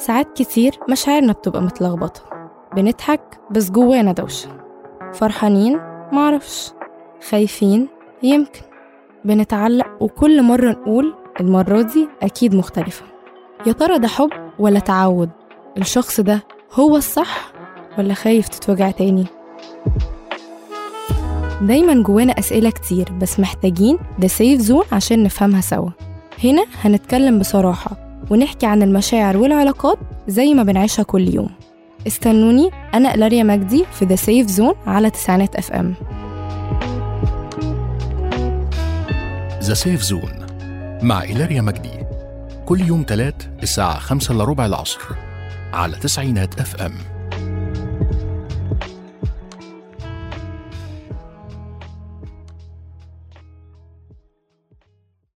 ساعات كتير مشاعرنا بتبقى متلخبطة بنضحك بس جوانا دوشة فرحانين معرفش خايفين يمكن بنتعلق وكل مرة نقول المرة دي أكيد مختلفة يا ترى ده حب ولا تعود الشخص ده هو الصح ولا خايف تتوجع تاني دايما جوانا أسئلة كتير بس محتاجين ده سيف زون عشان نفهمها سوا هنا هنتكلم بصراحة ونحكي عن المشاعر والعلاقات زي ما بنعيشها كل يوم استنوني أنا إلاريا مجدي في ذا سيف زون على تسعينات اف ام ذا سيف زون مع إيلاريا مجدي كل يوم تلات الساعة خمسة إلا ربع العصر على تسعينات اف ام